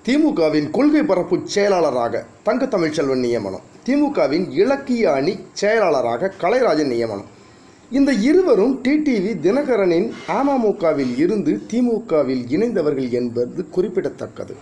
திமுகவின் கொள்கை பரப்பு செயலாளராக தங்க தமிழ்ச்செல்வன் நியமனம் திமுகவின் இலக்கிய அணி செயலாளராக கலைராஜன் நியமனம் இந்த இருவரும் டிடிவி தினகரனின் அமமுகவில் இருந்து திமுகவில் இணைந்தவர்கள் என்பது குறிப்பிடத்தக்கது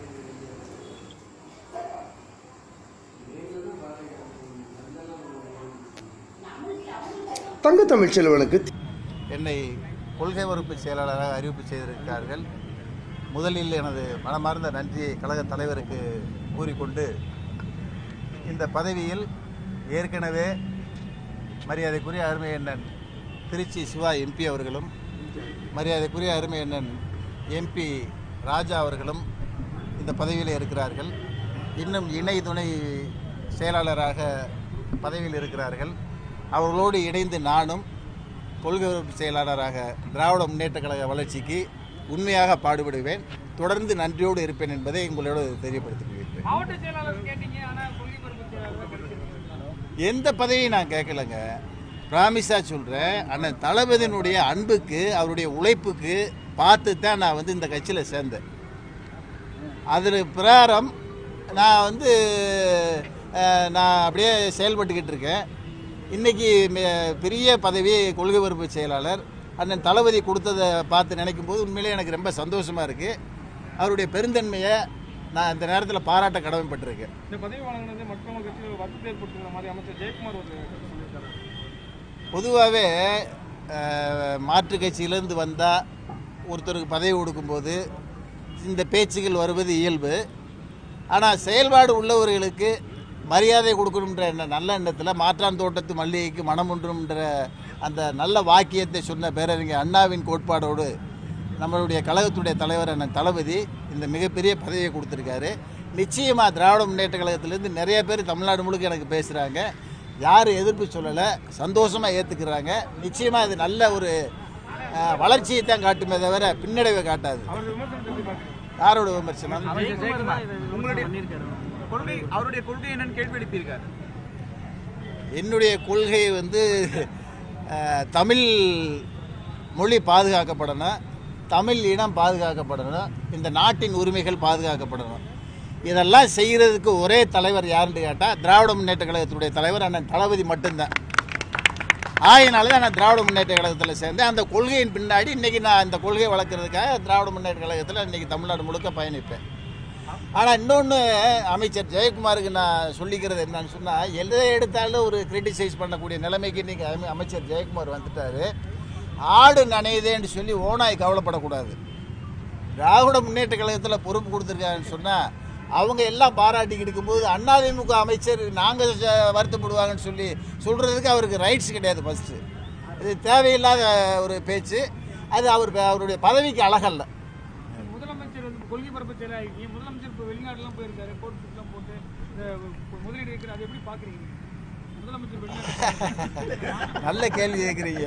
தங்க தமிழ்ச்செல்வனுக்கு என்னை கொள்கை பொறுப்பு செயலாளராக அறிவிப்பு செய்திருக்கிறார்கள் முதலில் எனது மனமார்ந்த நன்றியை கழக தலைவருக்கு கூறிக்கொண்டு இந்த பதவியில் ஏற்கனவே மரியாதைக்குரிய அருமை அண்ணன் திருச்சி சிவா எம்பி அவர்களும் மரியாதைக்குரிய அருமை அண்ணன் எம்பி ராஜா அவர்களும் இந்த பதவியில் இருக்கிறார்கள் இன்னும் இணை துணை செயலாளராக பதவியில் இருக்கிறார்கள் அவர்களோடு இணைந்து நானும் கொள்கை பொறுப்பு செயலாளராக திராவிட முன்னேற்ற கழக வளர்ச்சிக்கு உண்மையாக பாடுபடுவேன் தொடர்ந்து நன்றியோடு இருப்பேன் என்பதை உங்களோடு தெரியப்படுத்திக் கொள்கிறேன் மாவட்ட செயலாளர் கேட்டீங்க ஆனா கொள்கை பரப்பு செயலாளர் கிடைச்சிருக்கு எந்த பதவியும் நான் கேட்கலங்க ப்ராமிஸாக சொல்கிறேன் அண்ணன் தளபதியினுடைய அன்புக்கு அவருடைய உழைப்புக்கு பார்த்து தான் நான் வந்து இந்த கட்சியில் சேர்ந்தேன் அதில் பிரகாரம் நான் வந்து அஹ், நான் அப்படியே செயல்பட்டுக்கிட்டு இருக்கேன் இன்றைக்கி பெரிய பதவி கொள்கை பொறுப்பு செயலாளர் அண்ணன் தளபதி கொடுத்ததை பார்த்து நினைக்கும் போது உண்மையிலே எனக்கு ரொம்ப சந்தோஷமாக இருக்குது அவருடைய பெருந்தன்மையை நான் இந்த நேரத்தில் பாராட்ட கடமைப்பட்டிருக்கேன் இந்த பதவி வழங்கினது மற்றவங்க கட்சியில் வருத்தத்தை ஏற்படுத்துகிற மாதிரி அமைச்சர் ஜெயக்குமார் ஒரு சொல்லியிருக்காரு பொதுவாகவே மாற்று கட்சியிலேருந்து வந்தால் ஒருத்தருக்கு பதவி கொடுக்கும்போது இந்த பேச்சுகள் வருவது இயல்பு ஆனால் செயல்பாடு உள்ளவர்களுக்கு மரியாதை கொடுக்கணுன்ற எண்ண நல்ல எண்ணத்தில் மாற்றான் தோட்டத்து மல்லிகைக்கு மனம் ஒன்றும்ன்ற அந்த நல்ல வாக்கியத்தை சொன்ன பேரறிஞர் அண்ணாவின் கோட்பாடோடு நம்மளுடைய கழகத்துடைய தலைவர் அண்ணன் தளபதி இந்த மிகப்பெரிய பதவியை கொடுத்துருக்காரு நிச்சயமாக திராவிட முன்னேற்ற கழகத்திலேருந்து நிறைய பேர் தமிழ்நாடு முழுக்க எனக்கு பேசுகிறாங்க யாரும் எதிர்ப்பு சொல்லலை சந்தோஷமாக ஏற்றுக்கிறாங்க நிச்சயமாக இது நல்ல ஒரு அஹ், வளர்ச்சியை தான் காட்டுமே தவிர பின்னடைவை காட்டாது அவர் விமர்சனத்தை எப்படி பார்க்குறீங்க யாரோட விமர்சனம் உங்களுடைய கொள்கை அவருடைய கொள்கை என்னன்னு கேள்வி எழுப்பியிருக்காரு என்னுடைய கொள்கை வந்து அஹ், தமிழ் மொழி பாதுகாக்கப்படணும் தமிழ் இனம் பாதுகாக்கப்படணும் இந்த நாட்டின் உரிமைகள் பாதுகாக்கப்படணும் இதெல்லாம் செய்கிறதுக்கு ஒரே தலைவர் யாருன்னு கேட்டால் திராவிட முன்னேற்ற கழகத்துடைய தலைவர் அண்ணன் தளபதி மட்டும்தான் ஆயினால தான் நான் திராவிட முன்னேற்ற கழகத்தில் சேர்ந்தேன் அந்த கொள்கையின் பின்னாடி இன்றைக்கி நான் இந்த கொள்கையை வளர்க்குறதுக்காக திராவிட முன்னேற்ற கழகத்தில் இன்றைக்கி தமிழ்நாடு முழுக்க பயணிப்பேன் ஆனால் இன்னொன்று அமைச்சர் ஜெயக்குமாருக்கு நான் சொல்லிக்கிறது என்னன்னு சொன்னால் எதை எடுத்தாலும் ஒரு கிரிட்டிசைஸ் பண்ணக்கூடிய நிலைமைக்கு இன்றைக்கி அமைச்சர் ஜெயக்குமார் வந்துட்டார் ஆடு நனையுதேன்னு சொல்லி ஓனாய் கவலைப்படக்கூடாது திராவிட முன்னேற்ற கழகத்தில் பொறுப்பு கொடுத்துருக்காங்கன்னு சொன்னால் அவங்க எல்லாம் பாராட்டிக்கிட்டு இருக்கும்போது அதிமுக அமைச்சர் நாங்கள் வருத்தப்படுவாங்கன்னு சொல்லி சொல்கிறதுக்கு அவருக்கு ரைட்ஸ் கிடையாது ஃபஸ்ட்டு இது தேவையில்லாத ஒரு பேச்சு அது அவர் அவருடைய பதவிக்கு அழகல்ல முதலமைச்சர் வந்து கொள்கை பரப்பு செயலாளர் முதலமைச்சர் இப்போ வெளிநாட்டுலாம் போயிருக்காரு கோட் எல்லாம் போட்டு இந்த முதலீடு வைக்கிற அதை எப்படி பார்க்குறீங்க முதலமைச்சர் வெளிநாட்டு நல்ல கேள்வி கேட்குறீங்க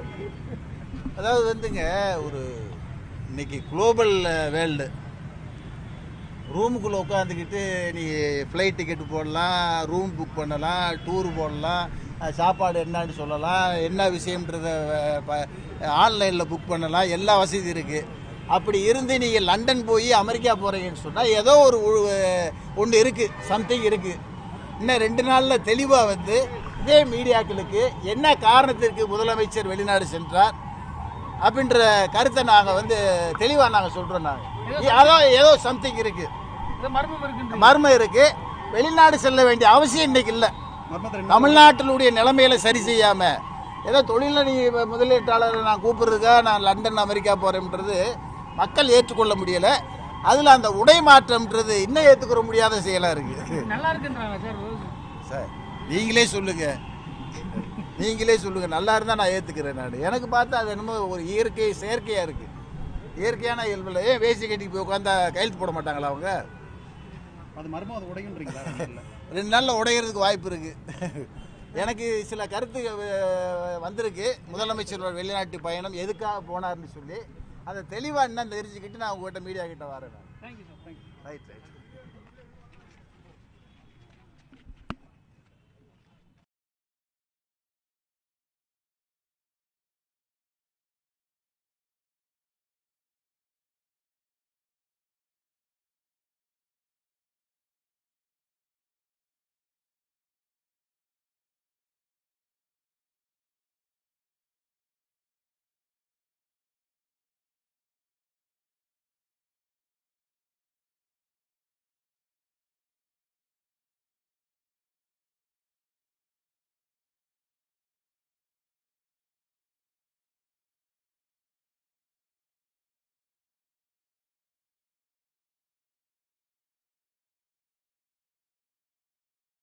அதாவது வந்துங்க ஒரு இன்னைக்கு குளோபல் வேர்ல்டு ரூமுக்குள்ளே உட்காந்துக்கிட்டு நீ ஃப்ளைட் டிக்கெட் போடலாம் ரூம் புக் பண்ணலாம் டூர் போடலாம் அஹ் சாப்பாடு என்னன்னு சொல்லலாம் என்ன விஷயம்ன்றத ஆன்லைனில் புக் பண்ணலாம் எல்லா வசதி இருக்குது அப்படி இருந்து நீங்கள் லண்டன் போய் அமெரிக்கா போகிறீங்கன்னு சொன்னால் ஏதோ ஒரு ஒன்று இருக்குது சம்திங் இருக்குது இன்னும் ரெண்டு நாளில் தெளிவாக வந்து இதே மீடியாக்களுக்கு என்ன காரணத்திற்கு முதலமைச்சர் வெளிநாடு சென்றார் அப்படின்ற கருத்தை நாங்கள் வந்து தெளிவாக நாங்கள் சொல்கிறோம் நாங்கள் அதோ ஏதோ சம்திங் இருக்குது இந்த மர்மம் இருக்குன்ற மர்மம் இருக்குது வெளிநாடு செல்ல வேண்டிய அவசியம் இன்னைக்கு இல்லை தமிழ்நாட்டினுடைய நிலைமையில சரி செய்யாமல் ஏதோ தொழிலில் நீ முதலீட்டாளரை நான் கூப்பிடுறதுக்கா நான் லண்டன் அமெரிக்கா போகிறேன்றது மக்கள் ஏற்றுக்கொள்ள முடியலை அதில் அந்த உடை மாற்றம்ன்றது இன்னும் ஏற்றுக்கிற முடியாத செயலாக இருக்குது நல்லா இருக்குன்றாங்க சார் சார் நீங்களே சொல்லுங்க நீங்களே சொல்லுங்க நல்லா இருந்தால் நான் ஏற்றுக்கிறேன் நான் எனக்கு பார்த்தா அது என்னமோ ஒரு இயற்கை செயற்கையாக இருக்கு இயற்கையான இயல்பில் ஏன் வேசி கட்டி போய் உட்காந்தா கையெழுத்து போட மாட்டாங்களா அவங்க அது மர்மம் அது உடையுன்றீங்களா ரெண்டு நாளில் உடையிறதுக்கு வாய்ப்பு இருக்கு எனக்கு சில கருத்து அஹ், வந்திருக்கு முதலமைச்சரோட வெளிநாட்டு பயணம் எதுக்காக போனார்னு சொல்லி அதை தெளிவாக என்ன தெரிஞ்சுக்கிட்டு நான் உங்கள்கிட்ட மீடியா கிட்ட வரேன் thank you sir thank you right right